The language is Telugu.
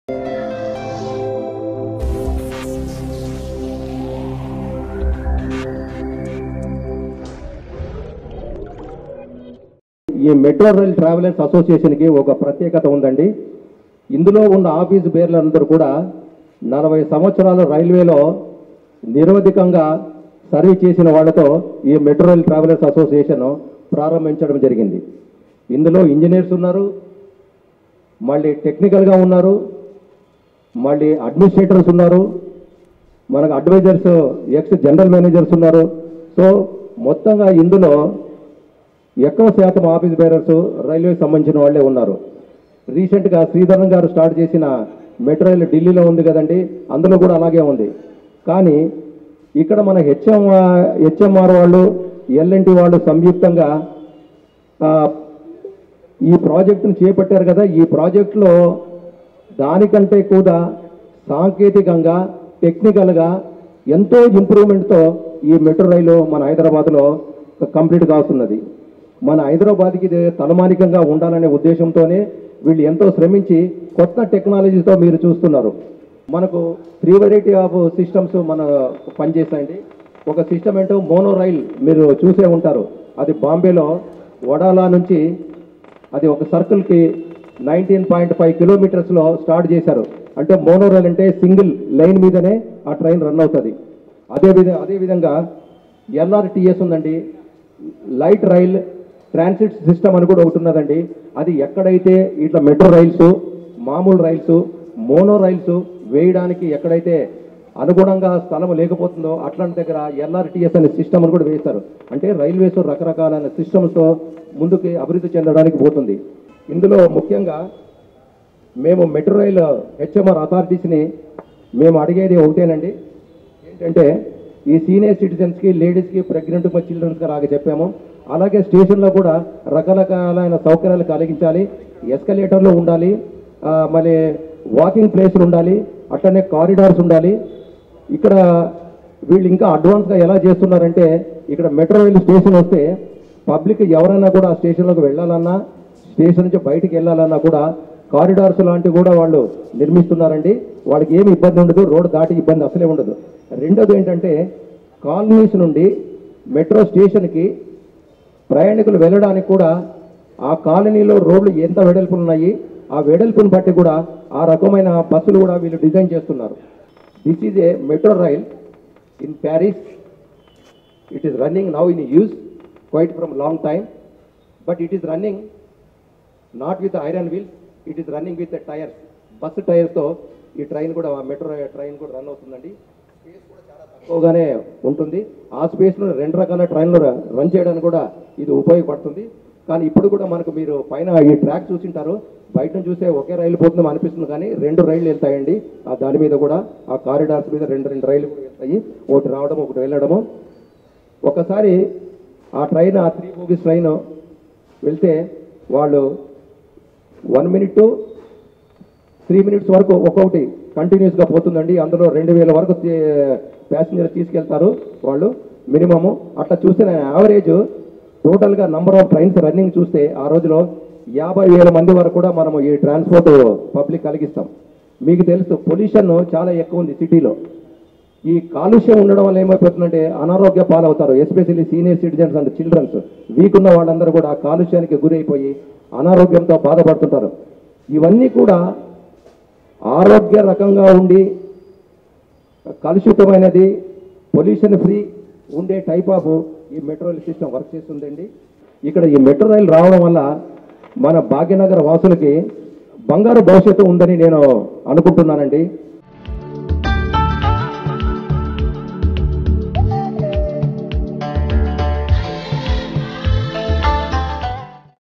ఈ మెట్రో రైల్ ట్రావెలర్స్ అసోసియేషన్కి ఒక ప్రత్యేకత ఉందండి ఇందులో ఉన్న ఆఫీస్ బేర్లందరూ కూడా నలభై సంవత్సరాలు రైల్వేలో నిరవధికంగా సర్వీస్ చేసిన వాళ్ళతో ఈ మెట్రో రైల్ ట్రావెలర్స్ అసోసియేషన్ ప్రారంభించడం జరిగింది ఇందులో ఇంజనీర్స్ ఉన్నారు మళ్ళీ టెక్నికల్గా ఉన్నారు మళ్ళీ అడ్మినిస్ట్రేటర్స్ ఉన్నారు మనకు అడ్వైజర్స్ ఎక్స్ జనరల్ మేనేజర్స్ ఉన్నారు సో మొత్తంగా ఇందులో ఎక్కువ శాతం ఆఫీస్ బేరర్స్ రైల్వే సంబంధించిన వాళ్ళే ఉన్నారు రీసెంట్గా శ్రీధరన్ గారు స్టార్ట్ చేసిన మెట్రో రైలు ఢిల్లీలో ఉంది కదండి అందులో కూడా అలాగే ఉంది కానీ ఇక్కడ మన హెచ్ఎం హెచ్ఎంఆర్ వాళ్ళు ఎల్ఎన్టీ వాళ్ళు సంయుక్తంగా ఆ, ఈ ప్రాజెక్టును చేపట్టారు కదా ఈ ప్రాజెక్టులో దానికంటే కూడా సాంకేతికంగా టెక్నికల్గా ఎంతో ఇంప్రూవ్మెంట్తో ఈ మెట్రో రైలు మన హైదరాబాద్లో కంప్లీట్ కాస్తున్నది మన హైదరాబాద్కి ఇది తలమానికంగా ఉండాలనే ఉద్దేశంతోనే వీళ్ళు ఎంతో శ్రమించి కొత్త టెక్నాలజీతో మీరు చూస్తున్నారు మనకు త్రీ వెరైటీ ఆఫ్ సిస్టమ్స్ మన పనిచేస్తాయండి ఒక సిస్టమ్ ఏంటో మోనో రైల్ మీరు చూసే ఉంటారు అది బాంబేలో వడాలా నుంచి అది ఒక సర్కిల్కి నైన్టీన్ పాయింట్ ఫైవ్ కిలోమీటర్స్లో స్టార్ట్ చేశారు అంటే మోనో రైల్ అంటే సింగిల్ లైన్ మీదనే ఆ ట్రైన్ రన్ అవుతుంది అదే విధ అదే విధంగా ఎల్ఆర్టీఎస్ ఉందండి లైట్ రైల్ ట్రాన్సిట్ సిస్టమ్ అని కూడా ఒకటి ఉన్నదండి అది ఎక్కడైతే ఇట్లా మెట్రో రైల్స్ మామూలు రైల్స్ మోనో రైల్స్ వేయడానికి ఎక్కడైతే అనుగుణంగా స్థలం లేకపోతుందో అట్లాంటి దగ్గర ఎల్ఆర్టీఎస్ అనే సిస్టమ్ అని కూడా వేస్తారు అంటే రైల్వేస్ రకరకాలైన సిస్టమ్స్తో ముందుకి అభివృద్ధి చెందడానికి పోతుంది ఇందులో ముఖ్యంగా మేము మెట్రో రైల్ హెచ్ఎంఆర్ అథారిటీస్ని మేము అడిగేది ఒకటేనండి ఏంటంటే ఈ సీనియర్ సిటిజన్స్కి లేడీస్కి ప్రెగ్నెంట్ చిల్డ్రన్స్కి అలాగే చెప్పాము అలాగే స్టేషన్లో కూడా రకరకాలైన సౌకర్యాలు కలిగించాలి ఎస్కలేటర్లు ఉండాలి ఆ, మళ్ళీ వాకింగ్ ప్లేస్లు ఉండాలి అట్లనే కారిడార్స్ ఉండాలి ఇక్కడ వీళ్ళు ఇంకా అడ్వాన్స్గా ఎలా చేస్తున్నారంటే ఇక్కడ మెట్రో రైలు స్టేషన్ వస్తే పబ్లిక్ ఎవరైనా కూడా ఆ స్టేషన్లోకి వెళ్ళాలన్నా స్టేషన్ నుంచి బయటికి వెళ్ళాలన్నా కూడా కారిడార్స్ లాంటివి కూడా వాళ్ళు నిర్మిస్తున్నారండి వాళ్ళకి ఏమి ఇబ్బంది ఉండదు రోడ్డు దాటి ఇబ్బంది అసలే ఉండదు రెండోది ఏంటంటే కాలనీస్ నుండి మెట్రో స్టేషన్కి ప్రయాణికులు వెళ్ళడానికి కూడా ఆ కాలనీలో రోడ్లు ఎంత వెడల్పులు ఉన్నాయి ఆ వెడల్పుని బట్టి కూడా ఆ రకమైన బస్సులు కూడా వీళ్ళు డిజైన్ చేస్తున్నారు this is a metro rail in Paris it is running now in use quite from long time but it is running not with iron wheels it is running with tyres bus టైర్స్తో ఈ ట్రైన్ కూడా మెట్రో ట్రైన్ కూడా రన్ అవుతుందండి స్పేస్ కూడా చాలా తక్కువగానే ఉంటుంది ఆ స్పేస్లో రెండు రకాల ట్రైన్లు రన్ చేయడానికి కూడా ఇది ఉపయోగపడుతుంది కానీ ఇప్పుడు కూడా మనకు మీరు పైన ఈ ట్రాక్ చూసింటారు బయట నుంచి చూస్తే ఒకే రైలు పోతుందో అనిపిస్తుంది కానీ రెండు రైళ్లు వెళ్తాయండి ఆ దాని మీద కూడా ఆ కారిడార్స్ మీద రెండు రెండు రైళ్లు కూడా వెళ్తాయి ఒకటి రావడం ఒకటి వెళ్ళడము ఒకసారి ఆ ట్రైన్ ఆ త్రీ బోగీస్ ట్రైన్ వెళ్తే వాళ్ళు one minute to three minutes వరకు ఒక్కొక్కటి కంటిన్యూస్గా పోతుందండి అందులో రెండు వేల వరకు ప్యాసింజర్ తీసుకెళ్తారు వాళ్ళు మినిమము అట్లా చూస్తే యావరేజ్ టోటల్గా నంబర్ ఆఫ్ ట్రైన్స్ రన్నింగ్ చూస్తే ఆ రోజులో యాభై వేల మంది వరకు కూడా మనము ఈ ట్రాన్స్పోర్ట్ పబ్లిక్ కలిగిస్తాం మీకు తెలుసు పొల్యూషన్ చాలా ఎక్కువ ఉంది సిటీలో ఈ కాలుష్యం ఉండడం వల్ల ఏమైపోతుందంటే అనారోగ్య పాలవుతారు especially senior citizens and childrens weak ఉన్న వాళ్ళందరూ కూడా ఆ కాలుష్యానికి గురైపోయి అనారోగ్యంతో బాధపడుతుంటారు ఇవన్నీ కూడా ఆరోగ్య రకంగా ఉండి కలుషితమైనది పొల్యూషన్ ఫ్రీ ఉండే టైప్ ఆఫ్ ఈ మెట్రో రైల్ సిస్టమ్ వర్క్ చేస్తుందండి ఇక్కడ ఈ మెట్రో రైలు రావడం వల్ల మన భాగ్యనగర వాసులకి బంగారు భవిష్యత్తు ఉందని నేను అనుకుంటున్నానండి